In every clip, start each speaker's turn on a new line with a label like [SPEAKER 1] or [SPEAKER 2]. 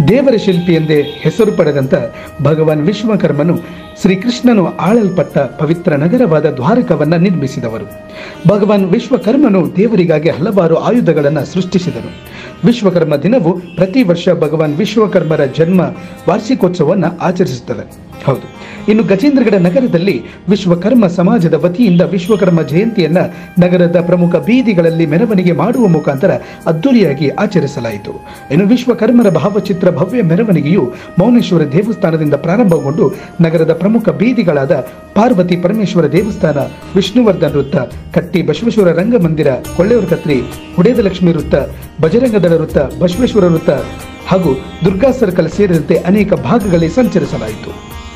[SPEAKER 1] ದೇವರ ಶಿಲ್ಪಿ ಎಂದೇ ಹೆಸರು ಪಡೆದಂತ ಭಗವಾನ್ ವಿಶ್ವಕರ್ಮನು ಶ್ರೀಕೃಷ್ಣನು ಆಳಲ್ಪಟ್ಟ ಪವಿತ್ರ ನಗರವಾದ ದ್ವಾರಕವನ್ನ ನಿರ್ಮಿಸಿದವರು ಭಗವಾನ್ ವಿಶ್ವಕರ್ಮನು ದೇವರಿಗಾಗಿ ಹಲವಾರು ಆಯುಧಗಳನ್ನು ಸೃಷ್ಟಿಸಿದನು ವಿಶ್ವಕರ್ಮ ದಿನವು ಪ್ರತಿ ವರ್ಷ ಭಗವಾನ್ ವಿಶ್ವಕರ್ಮರ ಜನ್ಮ ವಾರ್ಷಿಕೋತ್ಸವವನ್ನು ಆಚರಿಸುತ್ತದೆ ಹೌದು ಇನ್ನು ಗಜೇಂದ್ರಗಡ ನಗರದಲ್ಲಿ ವಿಶ್ವಕರ್ಮ ಸಮಾಜದ ವತಿಯಿಂದ ವಿಶ್ವಕರ್ಮ ಜಯಂತಿಯನ್ನ ನಗರದ ಪ್ರಮುಖ ಬೀದಿಗಳಲ್ಲಿ ಮೆರವಣಿಗೆ ಮಾಡುವ ಮುಖಾಂತರ ಅದ್ದೂರಿಯಾಗಿ ಆಚರಿಸಲಾಯಿತು ಇನ್ನು ವಿಶ್ವಕರ್ಮರ ಭಾವಚಿತ್ರ ಭವ್ಯ ಮೆರವಣಿಗೆಯು ಮೌನೇಶ್ವರ ದೇವಸ್ಥಾನದಿಂದ ಪ್ರಾರಂಭಗೊಂಡು ನಗರದ ಪ್ರಮುಖ ಬೀದಿಗಳಾದ ಪಾರ್ವತಿ ಪರಮೇಶ್ವರ ದೇವಸ್ಥಾನ ವಿಷ್ಣುವರ್ಧನ್ ವೃತ್ತ ಕಟ್ಟಿ ಬಸವೇಶ್ವರ ರಂಗಮಂದಿರ ಕೊಳ್ಳೇವರ ಕತ್ರಿ ಹುಡೇದ ಲಕ್ಷ್ಮಿ ವೃತ್ತ ಬಜರಂಗದಳ ವೃತ್ತ ಬಸವೇಶ್ವರ ವೃತ್ತ ಹಾಗೂ ದುರ್ಗಾ ಸರ್ಕಲ್ ಸೇರಿದಂತೆ ಅನೇಕ ಭಾಗಗಳಲ್ಲಿ ಸಂಚರಿಸಲಾಯಿತು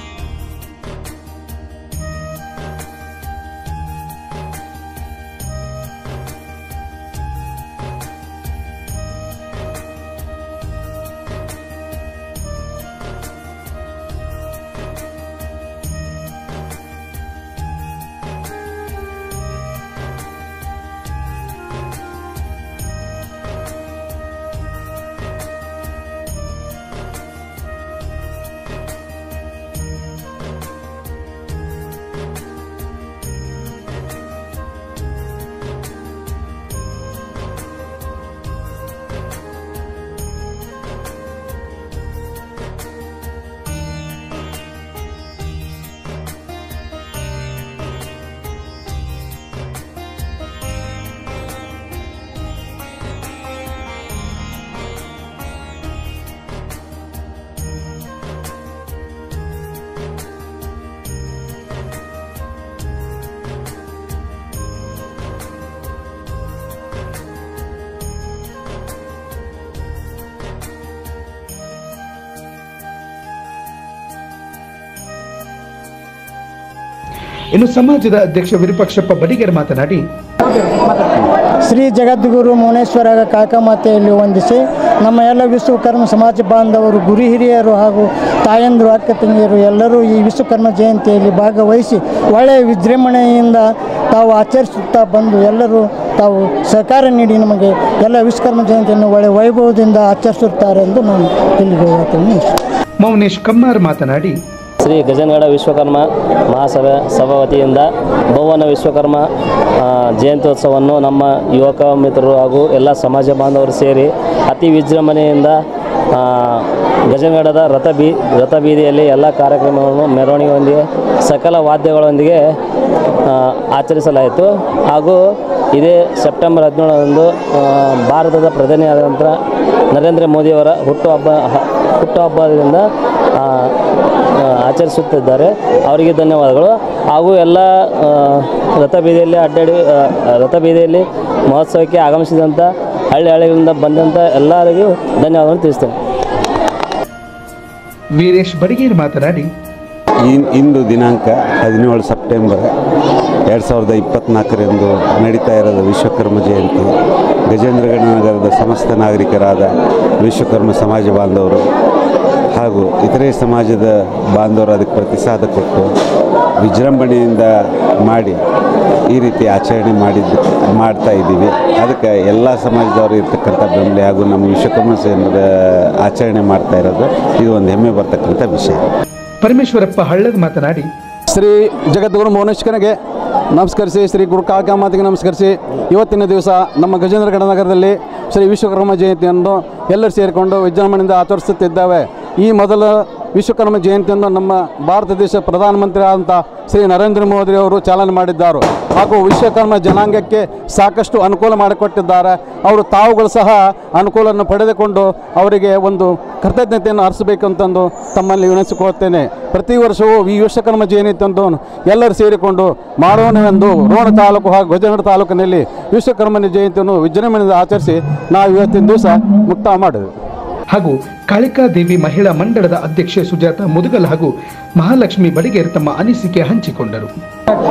[SPEAKER 1] ಇನ್ನು ಸಮಾಜದ ಅಧ್ಯಕ್ಷ ವಿರೂಪಾಕ್ಷಪ್ಪ ಬಡಿಗೇರ್ ಮಾತನಾಡಿ
[SPEAKER 2] ಶ್ರೀ ಜಗದ್ಗುರು ಮೌನೇಶ್ವರ ಕಾಕಮಾತೆಯಲ್ಲಿ ವಂದಿಸಿ ನಮ್ಮ ಎಲ್ಲ ವಿಶ್ವಕರ್ಮ ಸಮಾಜ ಬಾಂಧವರು ಗುರು ಹಿರಿಯರು ಹಾಗೂ ತಾಯಂದರು ಅಕ್ಕ ತಂಗಿಯರು ಎಲ್ಲರೂ ಈ ವಿಶ್ವಕರ್ಮ ಜಯಂತಿಯಲ್ಲಿ ಭಾಗವಹಿಸಿ ಒಳ್ಳೆಯ ವಿಜೃಂಭಣೆಯಿಂದ ತಾವು ಆಚರಿಸುತ್ತಾ ಬಂದು ಎಲ್ಲರೂ ತಾವು ಸಹಕಾರ ನೀಡಿ ನಮಗೆ ಎಲ್ಲ ವಿಶ್ವಕರ್ಮ ಜಯಂತಿಯನ್ನು ಒಳ್ಳೆಯ ವೈಭವದಿಂದ ಆಚರಿಸುತ್ತಾರೆ ಎಂದು ನಾನು ಇಲ್ಲಿಗೆ ಹೇಳ್ತೀನಿ
[SPEAKER 1] ಮೌನೇಶ್ ಕಮ್ಮಾರ್ ಮಾತನಾಡಿ
[SPEAKER 3] ಶ್ರೀ ಗಜನಗಡ ವಿಶ್ವಕರ್ಮ ಮಹಾಸಭೆ ಸಭಾ ವತಿಯಿಂದ ಭುವನ ವಿಶ್ವಕರ್ಮ ಆ, ಜಯಂತ್ಯೋತ್ಸವವನ್ನು ನಮ್ಮ ಯುವಕ ಮಿತ್ರರು ಹಾಗೂ ಎಲ್ಲ ಸಮಾಜ ಬಾಂಧವರು ಸೇರಿ ಅತಿ ವಿಜೃಂಭಣೆಯಿಂದ ಆ, ಗಜನಗಡದ ರಥ ಬೀ ರಥ ಬೀದಿಯಲ್ಲಿ ಎಲ್ಲ ಕಾರ್ಯಕ್ರಮಗಳನ್ನು ಮೆರವಣಿಗೆಯೊಂದಿಗೆ ಸಕಲ ವಾದ್ಯಗಳೊಂದಿಗೆ ಆ, ಆಚರಿಸಲಾಯಿತು ಹಾಗೂ ಇದೇ ಸೆಪ್ಟೆಂಬರ್ ಹದಿನೇಳರಂದು ಆ, ಭಾರತದ ಪ್ರಧಾನಿಯಾದಂಥ ನರೇಂದ್ರ ಮೋದಿಯವರ ಹುಟ್ಟುಹಬ್ಬ ಹ- ಹುಟ್ಟುಹಬ್ಬದಿಂದ ಆ, ಆ, ಆಚರಿಸುತ್ತಿದ್ದಾರೆ ಅವರಿಗೆ ಧನ್ಯವಾದಗಳು ಹಾಗೂ ಎಲ್ಲ ಆ, ರಥಬೀದಿಯಲ್ಲಿ ಅಡ್ಡಾಡಿ ಆ, ರಥಬೀದಿಯಲ್ಲಿ ಮಹೋತ್ಸವಕ್ಕೆ ಆಗಮಿಸಿದಂಥ ಹಳ್ಳಿ ಹಳ್ಳಿಗಳಿಂದ ಬಂದಂಥ ಎಲ್ಲರಿಗೂ ಧನ್ಯವಾದಗಳನ್ನು ತಿಳಿಸ್ತೇನೆ
[SPEAKER 1] ವೀರೇಶ್ ಬಡಿಗೇರ್ ಮಾತನಾಡಿ
[SPEAKER 4] ಇನ್- ಇಂದು ದಿನಾಂಕ ಹದಿನೇಳು ಸೆಪ್ಟೆಂಬರ್ ಎರಡು ಸಾವಿರದ ಇಪ್ಪತ್ತ್ನಾಲ್ಕರಂದು ನಡೀತಾ ಇರೋದು ವಿಶ್ವಕರ್ಮ ಜಯಂತಿ ಗಜೇಂದ್ರಗಢ ನಗರದ ಸಮಸ್ತ ನಾಗರಿಕರಾದ ವಿಶ್ವಕರ್ಮ ಸಮಾಜ ಬಾಂಧವರು ಹಾಗೂ ಇತರೆ ಸಮಾಜದ ಬಾಂಧವರು ಅದಕ್ಕೆ ಪ್ರತಿಸಾದ ಕೊಟ್ಟು ವಿಜೃಂಭಣೆಯಿಂದ ಮಾಡಿ ಈ ರೀತಿ ಆಚರಣೆ ಮಾಡಿದ್ದು ಮಾಡ್ತಾ ಇದ್ದೀವಿ ಅದಕ್ಕೆ ಎಲ್ಲ ಸಮಾಜದವರು ಇರ್ತಕ್ಕಂಥ ಬೆಂಬಲ ಹಾಗೂ ನಮ್ಮ ವಿಶ್ವಕರ್ಮ ಸೇನದ ಆಚರಣೆ ಮಾಡ್ತಾ ಇರೋದು ಇದು ಒಂದು ಹೆಮ್ಮೆ ಬರ್ತಕ್ಕಂಥ ವಿಷಯ
[SPEAKER 1] ಪರಮೇಶ್ವರಪ್ಪ ಹಳ್ಳದ್ ಮಾತನಾಡಿ
[SPEAKER 5] ಶ್ರೀ ಜಗದ್ಗುರು ಮೌನೇಶ್ವರನಿಗೆ ನಮಸ್ಕರಿಸಿ ಶ್ರೀ ಗುರು ಕಾಕಾಮಾತಿಗೆ ನಮಸ್ಕರಿಸಿ ಇವತ್ತಿನ ದಿವಸ ನಮ್ಮ ಗಜೇಂದ್ರಗಢ ನಗರದಲ್ಲಿ ಶ್ರೀ ವಿಶ್ವಕರ್ಮ ಜಯಂತಿಯನ್ನು ಎಲ್ಲರೂ ಸೇರಿಕೊಂಡು ವಿಜೃಂಭಣೆಯಿಂದ ಆಚರಿಸುತ್ತಿದ್ದಾವೆ ಈ ಮೊದಲ ವಿಶ್ವಕರ್ಮ ಜಯಂತಿಯನ್ನು ನಮ್ಮ ಭಾರತ ದೇಶ ಪ್ರಧಾನಮಂತ್ರಿ ಆದಂಥ ಶ್ರೀ ನರೇಂದ್ರ ಮೋದಿ ಅವರು ಚಾಲನೆ ಮಾಡಿದ್ದಾರೆ ಹಾಗೂ ವಿಶ್ವಕರ್ಮ ಜನಾಂಗಕ್ಕೆ ಸಾಕಷ್ಟು ಅನುಕೂಲ ಮಾಡಿಕೊಟ್ಟಿದ್ದಾರೆ ಅವರು ತಾವುಗಳು ಸಹ ಅನುಕೂಲವನ್ನು ಪಡೆದುಕೊಂಡು ಅವರಿಗೆ ಒಂದು ಕೃತಜ್ಞತೆಯನ್ನು ಅರ್ಸಬೇಕಂತಂದು ತಮ್ಮಲ್ಲಿ ವಿನಂತಿಸಿಕೊಳ್ಳುತ್ತೇನೆ ಪ್ರತಿ ವರ್ಷವೂ ಈ ವಿಶ್ವಕರ್ಮ ಜಯಂತಿಯಂದು ಎಲ್ಲರೂ ಸೇರಿಕೊಂಡು ಮಾಡೋಣವೆಂದು ರೋಣ ತಾಲೂಕು ಹಾಗೂ ಗಜನಗರ ತಾಲೂಕಿನಲ್ಲಿ ವಿಶ್ವಕರ್ಮನ ಜಯಂತಿಯನ್ನು ವಿಜೃಂಭಣೆಯಿಂದ ಆಚರಿಸಿ ನಾವು ಇವತ್ತಿನ ದಿವಸ ಮುಕ್ತಾಯ ಮಾಡಿದ್ವಿ
[SPEAKER 1] ಹಾಗೂ ಕಾಳಿಕಾದೇವಿ ಮಹಿಳಾ ಮಂಡಳದ ಅಧ್ಯಕ್ಷೆ ಸುಜಾತ ಮುದುಗಲ್ ಹಾಗೂ ಮಹಾಲಕ್ಷ್ಮಿ ಬಡಿಗೇರ್ ತಮ್ಮ ಅನಿಸಿಕೆ ಹಂಚಿಕೊಂಡರು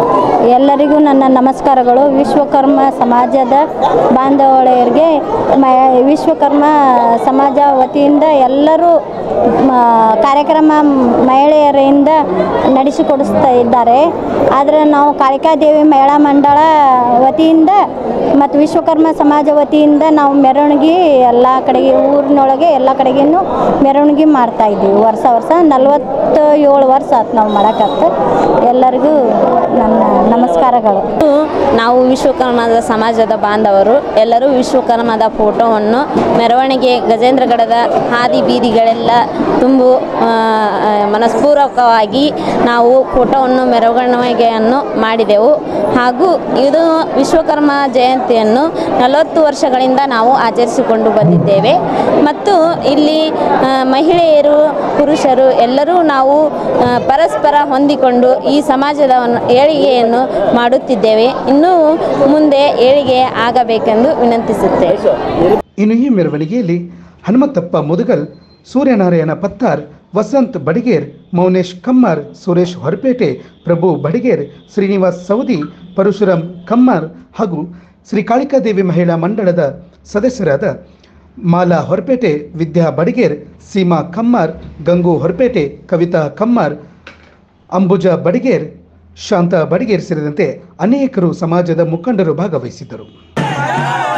[SPEAKER 6] ಎಲ್ಲರಿಗೂ ನನ್ನ ನಮಸ್ಕಾರಗಳು ವಿಶ್ವಕರ್ಮ ಸಮಾಜದ ಬಾಂಧವಳೆಯರಿಗೆ ಮ ವಿಶ್ವಕರ್ಮ ಸಮಾಜ ವತಿಯಿಂದ ಎಲ್ಲರೂ ಮ, ಕಾರ್ಯಕ್ರಮ ಮಹಿಳೆಯರಿಂದ ನಡೆಸಿಕೊಡಿಸ್ತಾ ಇದ್ದಾರೆ ಆದರೆ ನಾವು ಕಾಳಿಕಾದೇವಿ ಮಹಿಳಾ ಮಂಡಳ ವತಿಯಿಂದ ಮತ್ತು ವಿಶ್ವಕರ್ಮ ಸಮಾಜ ವತಿಯಿಂದ ನಾವು ಮೆರವಣಿಗೆ ಎಲ್ಲ ಕಡೆಗೆ ಊರಿನೊಳಗೆ ಎಲ್ಲ ಕಡೆಗೂ ಮೆರವಣಿಗೆ ಮಾಡ್ತಾ ಇದ್ದೀವಿ ವರ್ಷ ವರ್ಷ ನಲ್ವತ್ತು ಏಳು ವರ್ಷ ಆಯ್ತು ನಾವು ಮಾಡಕತ್ತ ಎಲ್ಲರಿಗೂ ನನ್ನ ನಮಸ್ಕಾರಗಳು
[SPEAKER 7] ನಾವು ವಿಶ್ವಕರ್ಮದ ಸಮಾಜದ ಬಾಂಧವರು ಎಲ್ಲರೂ ವಿಶ್ವಕರ್ಮದ ಫೋಟೋವನ್ನು ಮೆರವಣಿಗೆ ಗಜೇಂದ್ರಗಡದ ಹಾದಿ ಬೀದಿಗಳೆಲ್ಲ ತುಂಬು ಆ, ಆ, ಮನಸ್ಪೂರ್ವಕವಾಗಿ ನಾವು ಫೋಟೋವನ್ನು ಮೆರವಣಿಗೆಯನ್ನು ಮಾಡಿದೆವು ಹಾಗೂ ಇದು ವಿಶ್ವಕರ್ಮ ಜಯಂತಿಯನ್ನು ನಲವತ್ತು ವರ್ಷಗಳಿಂದ ನಾವು ಆಚರಿಸಿಕೊಂಡು ಬಂದಿದ್ದೇವೆ ಮತ್ತು ಇಲ್ಲಿ ಆ, ಮಹಿಳೆಯರು ಪುರುಷರು ಎಲ್ಲರೂ ನಾವು ಆ, ಪರಸ್ಪರ ಹೊಂದಿಕೊಂಡು ಈ ಸಮಾಜದ ಒಂದು ಏಳಿಗೆಯನ್ನು ಮಾಡುತ್ತಿದ್ದೇವೆ ಇನ್ನೂ ಮುಂದೆ ಏಳಿಗೆ ಆಗಬೇಕೆಂದು ವಿನಂತಿಸುತ್ತೇವೆ
[SPEAKER 1] ಇನ್ನು ಈ ಮೆರವಣಿಗೆಯಲ್ಲಿ ಹನುಮಂತಪ್ಪ ಮುದುಗಲ್ ಸೂರ್ಯನಾರಾಯಣ ಪತ್ತಾರ್ ವಸಂತ್ ಬಡಿಗೇರ್ ಮೌನೇಶ್ ಕಮ್ಮಾರ್ ಸುರೇಶ್ ಹೊರಪೇಟೆ ಪ್ರಭು ಬಡಿಗೇರ್ ಶ್ರೀನಿವಾಸ್ ಸೌದಿ ಪರಶುರಾಮ್ ಕಮ್ಮಾರ್ ಹಾಗೂ ಶ್ರೀ ಕಾಳಿಕಾದೇವಿ ಮಹಿಳಾ ಮಂಡಳದ ಸದಸ್ಯರಾದ ಮಾಲಾ ಹೊರಪೇಟೆ ವಿದ್ಯಾ ಬಡಿಗೇರ್ ಸೀಮಾ ಕಮ್ಮಾರ್ ಗಂಗು ಹೊರಪೇಟೆ ಕವಿತಾ ಕಮ್ಮಾರ್ ಅಂಬುಜಾ ಬಡಿಗೇರ್ ಶಾಂತಾ ಬಡಿಗೇರ್ ಸೇರಿದಂತೆ ಅನೇಕರು ಸಮಾಜದ ಮುಖಂಡರು ಭಾಗವಹಿಸಿದ್ದರು